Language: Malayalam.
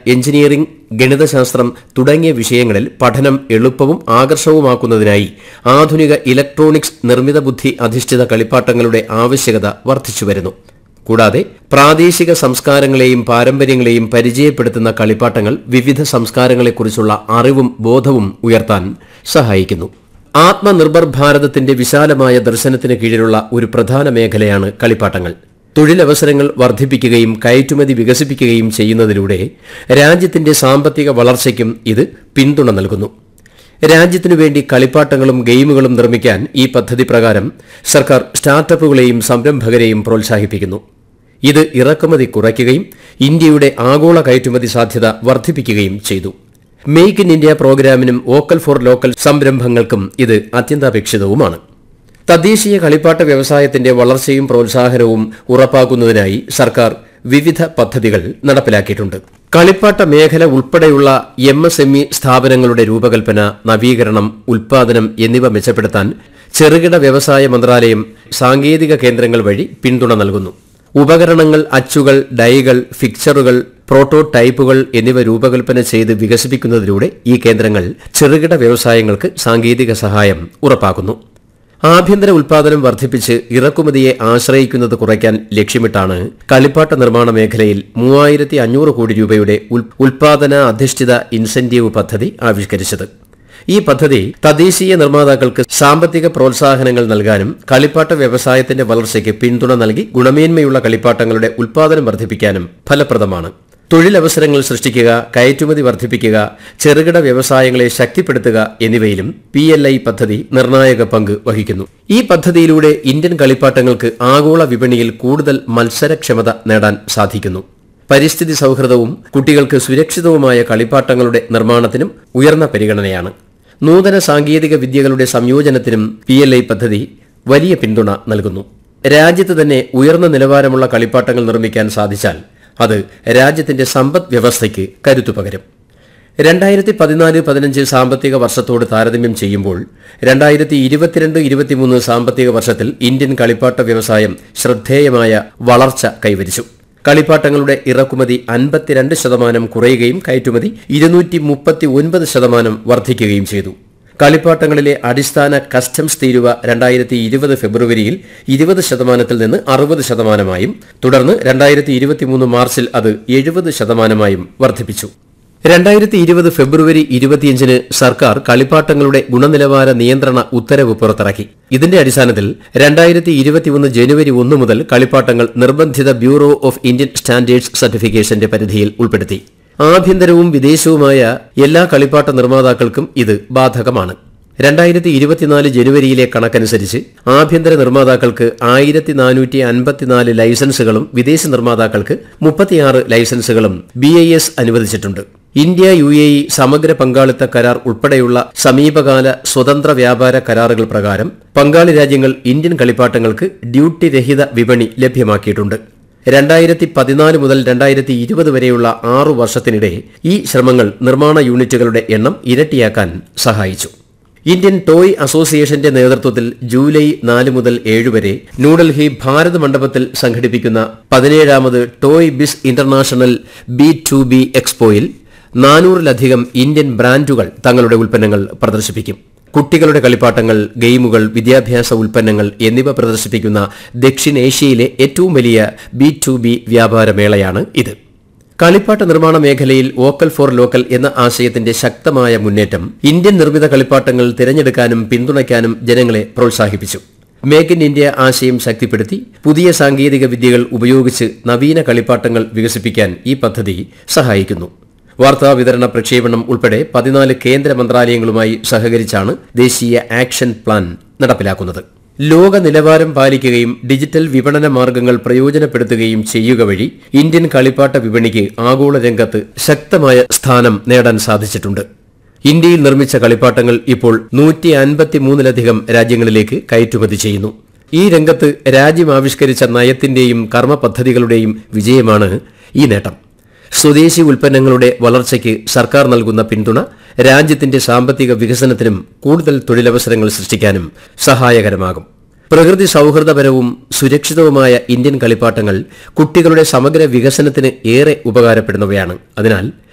എഞ്ചിനീയറിംഗ് ഗണിതശാസ്ത്രം തുടങ്ങിയ വിഷയങ്ങളിൽ പഠനം എളുപ്പവും ആകർഷകവുമാക്കുന്നതിനായി ആധുനിക ഇലക്ട്രോണിക്സ് നിർമ്മിത ബുദ്ധി അധിഷ്ഠിത കളിപ്പാട്ടങ്ങളുടെ ആവശ്യകത വർദ്ധിച്ചുവരുന്നു കൂടാതെ പ്രാദേശിക സംസ്കാരങ്ങളെയും പാരമ്പര്യങ്ങളെയും പരിചയപ്പെടുത്തുന്ന കളിപ്പാട്ടങ്ങൾ വിവിധ സംസ്കാരങ്ങളെക്കുറിച്ചുള്ള അറിവും ബോധവും ഉയർത്താൻ സഹായിക്കുന്നു ആത്മനിർഭർ ഭാരതത്തിന്റെ വിശാലമായ ദർശനത്തിന് കീഴിലുള്ള ഒരു പ്രധാന മേഖലയാണ് കളിപ്പാട്ടങ്ങൾ തൊഴിലവസരങ്ങൾ വർദ്ധിപ്പിക്കുകയും കയറ്റുമതി വികസിപ്പിക്കുകയും ചെയ്യുന്നതിലൂടെ രാജ്യത്തിന്റെ സാമ്പത്തിക വളർച്ചയ്ക്കും ഇത് പിന്തുണ നൽകുന്നു രാജ്യത്തിനു വേണ്ടി കളിപ്പാട്ടങ്ങളും ഗെയിമുകളും നിർമ്മിക്കാൻ ഈ പദ്ധതി പ്രകാരം സർക്കാർ സ്റ്റാർട്ടപ്പുകളെയും സംരംഭകരെയും പ്രോത്സാഹിപ്പിക്കുന്നു ഇത് ഇറക്കുമതി കുറയ്ക്കുകയും ഇന്ത്യയുടെ ആഗോള കയറ്റുമതി സാധ്യത വർദ്ധിപ്പിക്കുകയും ചെയ്തു മെയ്ക്ക് ഇൻ ഇന്ത്യ പ്രോഗ്രാമിനും വോക്കൽ ഫോർ ലോക്കൽ സംരംഭങ്ങൾക്കും ഇത് അത്യന്താപേക്ഷിതവുമാണ് തദ്ദേശീയ കളിപ്പാട്ട വ്യവസായത്തിന്റെ വളർച്ചയും പ്രോത്സാഹനവും ഉറപ്പാക്കുന്നതിനായി സർക്കാർ വിവിധ പദ്ധതികൾ നടപ്പിലാക്കിയിട്ടുണ്ട് കളിപ്പാട്ട മേഖല ഉൾപ്പെടെയുള്ള എം എസ് എം ഇ സ്ഥാപനങ്ങളുടെ രൂപകൽപ്പന നവീകരണം ഉൽപാദനം എന്നിവ മെച്ചപ്പെടുത്താൻ ചെറുകിട വ്യവസായ മന്ത്രാലയം സാങ്കേതിക കേന്ദ്രങ്ങൾ വഴി പിന്തുണ നൽകുന്നു ഉപകരണങ്ങൾ അച്ചുകൾ ഡൈകൾ ഫിക്ചറുകൾ പ്രോട്ടോടൈപ്പുകൾ എന്നിവ രൂപകൽപ്പന ചെയ്ത് വികസിപ്പിക്കുന്നതിലൂടെ ഈ കേന്ദ്രങ്ങൾ ചെറുകിട വ്യവസായങ്ങൾക്ക് സാങ്കേതിക സഹായം ഉറപ്പാക്കുന്നു ആഭ്യന്തര ഉൽപാദനം വർദ്ധിപ്പിച്ച് ഇറക്കുമതിയെ ആശ്രയിക്കുന്നത് കുറയ്ക്കാൻ ലക്ഷ്യമിട്ടാണ് കളിപ്പാട്ട നിർമ്മാണ മേഖലയിൽ മൂവായിരത്തി അഞ്ഞൂറ് കോടി രൂപയുടെ ഉൽ- ഉൽപാദന അധിഷ്ഠിത ഇൻസെന്റീവ് പദ്ധതി ആവിഷ്കരിച്ചത് ഈ പദ്ധതി തദ്ദേശീയ നിർമ്മാതാക്കൾക്ക് സാമ്പത്തിക പ്രോത്സാഹനങ്ങൾ നൽകാനും കളിപ്പാട്ട വ്യവസായത്തിന്റെ വളർച്ചയ്ക്ക് പിന്തുണ നൽകി ഗുണമേന്മയുള്ള കളിപ്പാട്ടങ്ങളുടെ ഉൽപാദനം വർദ്ധിപ്പിക്കാനും ഫലപ്രദമാണ് തൊഴിലവസരങ്ങൾ സൃഷ്ടിക്കുക കയറ്റുമതി വർദ്ധിപ്പിക്കുക ചെറുകിട വ്യവസായങ്ങളെ ശക്തിപ്പെടുത്തുക എന്നിവയിലും പി എൽ ഐ പദ്ധതി നിർണായക പങ്ക് വഹിക്കുന്നു ഈ പദ്ധതിയിലൂടെ ഇന്ത്യൻ കളിപ്പാട്ടങ്ങൾക്ക് ആഗോള വിപണിയിൽ കൂടുതൽ മത്സരക്ഷമത നേടാൻ സാധിക്കുന്നു പരിസ്ഥിതി സൗഹൃദവും കുട്ടികൾക്ക് സുരക്ഷിതവുമായ കളിപ്പാട്ടങ്ങളുടെ നിർമ്മാണത്തിനും ഉയർന്ന പരിഗണനയാണ് നൂതന സാങ്കേതിക വിദ്യകളുടെ സംയോജനത്തിനും പി എൽ ഐ പദ്ധതി വലിയ പിന്തുണ നൽകുന്നു രാജ്യത്ത് തന്നെ ഉയർന്ന നിലവാരമുള്ള കളിപ്പാട്ടങ്ങൾ നിർമ്മിക്കാൻ സാധിച്ചാൽ അത് രാജ്യത്തിന്റെ സമ്പദ് വ്യവസ്ഥയ്ക്ക് കരുത്തു പകരും രണ്ടായിരത്തി പതിനാല് പതിനഞ്ച് സാമ്പത്തിക വർഷത്തോട് താരതമ്യം ചെയ്യുമ്പോൾ രണ്ടായിരത്തി ഇരുപത്തിരണ്ട് ഇരുപത്തിമൂന്ന് സാമ്പത്തിക വർഷത്തിൽ ഇന്ത്യൻ കളിപ്പാട്ട വ്യവസായം ശ്രദ്ധേയമായ വളർച്ച കൈവരിച്ചു കളിപ്പാട്ടങ്ങളുടെ ഇറക്കുമതി അൻപത്തിരണ്ട് ശതമാനം കുറയുകയും കയറ്റുമതി ഇരുന്നൂറ്റി മുപ്പത്തി ഒൻപത് ശതമാനം വർദ്ധിക്കുകയും ചെയ്തു കളിപ്പാട്ടങ്ങളിലെ അടിസ്ഥാന കസ്റ്റംസ് തീരുവ രണ്ടായിരത്തി ഇരുപത് ഫെബ്രുവരിയിൽ ഇരുപത് ശതമാനത്തിൽ നിന്ന് അറുപത് ശതമാനമായും തുടർന്ന് രണ്ടായിരത്തി ഇരുപത്തിമൂന്ന് മാർച്ചിൽ അത് എഴുപത് ശതമാനമായും വർദ്ധിപ്പിച്ചു രണ്ടായിരത്തി ഇരുപത് ഫെബ്രുവരി ഇരുപത്തിയഞ്ചിന് സർക്കാർ കളിപ്പാട്ടങ്ങളുടെ ഗുണനിലവാര നിയന്ത്രണ ഉത്തരവ് പുറത്തിറക്കി ഇതിന്റെ അടിസ്ഥാനത്തിൽ രണ്ടായിരത്തി ഇരുപത്തിയൊന്ന് ജനുവരി ഒന്ന് മുതൽ കളിപ്പാട്ടങ്ങൾ നിർബന്ധിത ബ്യൂറോ ഓഫ് ഇന്ത്യൻ സ്റ്റാൻഡേർഡ്സ് സർട്ടിഫിക്കേഷന്റെ പരിധിയിൽ ഉൾപ്പെടുത്തി ആഭ്യന്തരവും വിദേശവുമായ എല്ലാ കളിപ്പാട്ട നിർമ്മാതാക്കൾക്കും ഇത് ബാധകമാണ് രണ്ടായിരത്തി ഇരുപത്തിനാല് ജനുവരിയിലെ കണക്കനുസരിച്ച് ആഭ്യന്തര നിർമ്മാതാക്കൾക്ക് ആയിരത്തി നാനൂറ്റി അൻപത്തിനാല് ലൈസൻസുകളും വിദേശ നിർമ്മാതാക്കൾക്ക് മുപ്പത്തിയാറ് ലൈസൻസുകളും ബി ഐ എസ് അനുവദിച്ചിട്ടുണ്ട് ഇന്ത്യ യു എ ഇ സമഗ്ര പങ്കാളിത്ത കരാർ ഉൾപ്പെടെയുള്ള സമീപകാല സ്വതന്ത്ര വ്യാപാര കരാറുകൾ പ്രകാരം പങ്കാളി രാജ്യങ്ങൾ ഇന്ത്യൻ കളിപ്പാട്ടങ്ങൾക്ക് ഡ്യൂട്ടി രഹിത വിപണി ലഭ്യമാക്കിയിട്ടുണ്ട് രണ്ടായിരത്തി പതിനാല് മുതൽ രണ്ടായിരത്തി ഇരുപത് വരെയുള്ള ആറു വർഷത്തിനിടെ ഈ ശ്രമങ്ങൾ നിർമ്മാണ യൂണിറ്റുകളുടെ എണ്ണം ഇരട്ടിയാക്കാൻ സഹായിച്ചു ഇന്ത്യൻ ടോയ് അസോസിയേഷന്റെ നേതൃത്വത്തിൽ ജൂലൈ നാല് മുതൽ ഏഴ് വരെ ന്യൂഡൽഹി ഭാരത് മണ്ഡപത്തിൽ സംഘടിപ്പിക്കുന്ന പതിനേഴാമത് toy biz international B to B എക്സ്പോയിൽ നാനൂറിലധികം ഇന്ത്യൻ ബ്രാൻഡുകൾ തങ്ങളുടെ ഉൽപ്പന്നങ്ങൾ പ്രദർശിപ്പിക്കും കുട്ടികളുടെ കളിപ്പാട്ടങ്ങൾ ഗെയിമുകൾ വിദ്യാഭ്യാസ ഉൽപ്പന്നങ്ങൾ എന്നിവ പ്രദർശിപ്പിക്കുന്ന ദക്ഷിണേഷ്യയിലെ ഏറ്റവും വലിയ ബി ടു ബി വ്യാപാരമേളയാണ് ഇത് കളിപ്പാട്ട നിർമ്മാണ മേഖലയിൽ വോക്കൽ ഫോർ ലോക്കൽ എന്ന ആശയത്തിന്റെ ശക്തമായ മുന്നേറ്റം ഇന്ത്യൻ നിർമ്മിത കളിപ്പാട്ടങ്ങൾ തിരഞ്ഞെടുക്കാനും പിന്തുണയ്ക്കാനും ജനങ്ങളെ പ്രോത്സാഹിപ്പിച്ചു മേക്ക് ഇൻ ഇന്ത്യ ആശയം ശക്തിപ്പെടുത്തി പുതിയ സാങ്കേതിക വിദ്യകൾ ഉപയോഗിച്ച് നവീന കളിപ്പാട്ടങ്ങൾ വികസിപ്പിക്കാൻ ഈ പദ്ധതി സഹായിക്കുന്നു വാർത്താ വിതരണ പ്രക്ഷേപണം ഉൾപ്പെടെ പതിനാല് കേന്ദ്ര മന്ത്രാലയങ്ങളുമായി സഹകരിച്ചാണ് ദേശീയ ആക്ഷൻ പ്ലാൻ നടപ്പിലാക്കുന്നത് ലോക നിലവാരം പാലിക്കുകയും ഡിജിറ്റൽ വിപണന മാർഗങ്ങൾ പ്രയോജനപ്പെടുത്തുകയും ചെയ്യുക വഴി ഇന്ത്യൻ കളിപ്പാട്ട വിപണിക്ക് ആഗോള രംഗത്ത് ശക്തമായ സ്ഥാനം നേടാൻ സാധിച്ചിട്ടുണ്ട് ഇന്ത്യയിൽ നിർമ്മിച്ച കളിപ്പാട്ടങ്ങൾ ഇപ്പോൾ നൂറ്റി അൻപത്തിമൂന്നിലധികം രാജ്യങ്ങളിലേക്ക് കയറ്റുമതി ചെയ്യുന്നു ഈ രംഗത്ത് രാജ്യം ആവിഷ്കരിച്ച നയത്തിന്റെയും കർമ്മ പദ്ധതികളുടെയും വിജയമാണ് ഈ നേട്ടം സ്വദേശി ഉൽപ്പന്നങ്ങളുടെ വളർച്ചയ്ക്ക് സർക്കാർ നൽകുന്ന പിന്തുണ രാജ്യത്തിന്റെ സാമ്പത്തിക വികസനത്തിനും കൂടുതൽ തൊഴിലവസരങ്ങൾ സൃഷ്ടിക്കാനും സഹായകരമാകും പ്രകൃതി സൗഹൃദപരവും സുരക്ഷിതവുമായ ഇന്ത്യൻ കളിപ്പാട്ടങ്ങൾ കുട്ടികളുടെ സമഗ്ര വികസനത്തിന് ഏറെ ഉപകാരപ്പെടുന്നവയാണ് അതിനാൽ